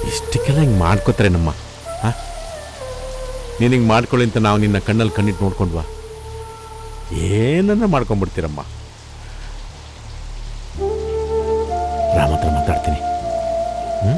ಇಷ್ಟಕ್ಕೆಲ್ಲ ಹಿಂಗೆ ಮಾಡ್ಕೋತಾರೆ ನಮ್ಮ ಹಾಂ ನೀನು ಹಿಂಗೆ ಮಾಡ್ಕೊಳ್ಳಿ ಅಂತ ನಾವು ನಿನ್ನ ಕಣ್ಣಲ್ಲಿ ಕಣ್ಣಿಟ್ಟು ನೋಡ್ಕೊಂಡ್ವಾ ಏನನ್ನ ಮಾಡ್ಕೊಂಡ್ಬಿಡ್ತೀರಮ್ಮ ರಾಮ ಹತ್ರ ಮಾತಾಡ್ತೀನಿ ಹ್ಞೂ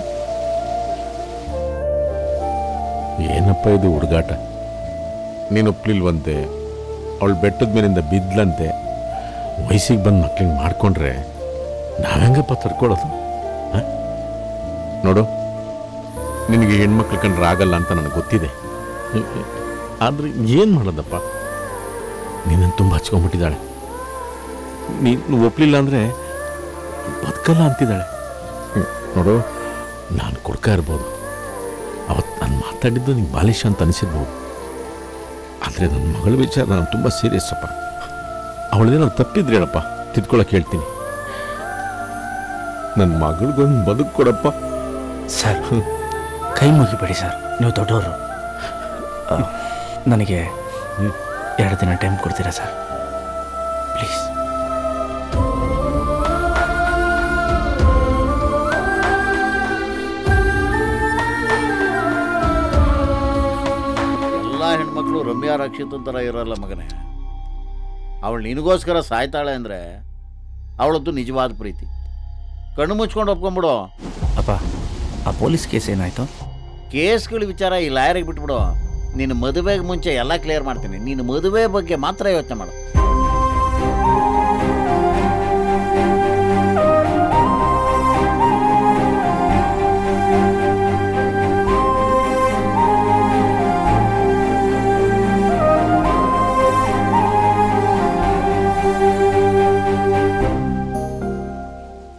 ಏನಪ್ಪ ಇದು ಹುಡುಗಾಟ ನೀನು ಒಪ್ಲಿಲ್ವಂತೆ ಅವಳು ಬೆಟ್ಟದ ಮೇಲಿಂದ ಬಿದ್ಲಂತೆ ವಯಸ್ಸಿಗೆ ಬಂದು ಮಕ್ಳಿಗೆ ಮಾಡ್ಕೊಂಡ್ರೆ ನಾವೆಂಗಪ್ಪ ತಡ್ಕೊಳ್ಳೋದು ಹ? ನೋಡು ನಿನಗೆ ಹೆಣ್ಮಕ್ಳು ಕಂಡ್ರೆ ಆಗಲ್ಲ ಅಂತ ನನಗೆ ಗೊತ್ತಿದೆ ಆದರೆ ಏನು ಮಾಡೋದಪ್ಪ ನಿನ್ನನ್ನು ತುಂಬ ಹಚ್ಕೊಂಡ್ಬಿಟ್ಟಿದ್ದಾಳೆ ನೀನು ಒಪ್ಲಿಲ್ಲ ಅಂದರೆ ಬದುಕಲ್ಲ ಅಂತಿದ್ದಾಳೆ ಹ್ಮ್. ನೋಡು ನಾನು ಕೊಡ್ಕ ಇರ್ಬೋದು ಅವತ್ತು ನಾನು ಮಾತಾಡಿದ್ದು ನಿಂಗೆ ಬಾಲಿಶ ಅಂತ ಅನಿಸಿರ್ಬೋದು ಆದರೆ ನನ್ನ ಮಗಳ ವಿಚಾರ ನಾನು ತುಂಬ ಸೀರಿಯಸ್ ಅಪ್ಪ ಅವಳದೇನಾದ್ರು ತಪ್ಪಿದ್ರೆ ಹೇಳಪ್ಪ ತಿದ್ಕೊಳಕ್ಕೆ ಹೇಳ್ತೀನಿ ನನ್ನ ಮಗಳಿಗೊಂದು ಬದುಕು ಕೊಡಪ್ಪ ಸರ್ ಕೈ ಮುಗಿಬೇಡಿ ಸರ್ ನೀವು ದೊಡ್ಡವರು ಆ, ನನಗೆ ಎರಡು ದಿನ ಟೈಮ್ ಕೊಡ್ತೀರಾ ಸರ್ ಪ್ಲೀಸ್ ಎಲ್ಲ ಹೆಣ್ಮಕ್ಳು ರಮ್ಯಾ ರಕ್ಷಿತನ್ ಥರ ಇರಲ್ಲ ಮಗನೇ ಅವಳು ನಿನಗೋಸ್ಕರ ಸಾಯ್ತಾಳೆ ಅಂದರೆ ಅವಳದ್ದು ನಿಜವಾದ ಪ್ರೀತಿ ಕಣ್ಣು ಮುಚ್ಕೊಂಡು ಒಪ್ಕೊಂಬಿಡು ಅಪ್ಪ ಆ ಪೊಲೀಸ್ ಕೇಸ್ ಏನಾಯ್ತು ಕೇಸ್ಗಳ ವಿಚಾರ ಈ ಲಾಯರಿಗೆ ಬಿಟ್ಬಿಡು ನಿನ್ನ ಮದುವೆಗೆ ಮುಂಚೆ ಎಲ್ಲ ಕ್ಲಿಯರ್ ಮಾಡ್ತೀನಿ ನೀನು ಮದುವೆ ಬಗ್ಗೆ ಮಾತ್ರ ಯೋಚನೆ ಮಾಡು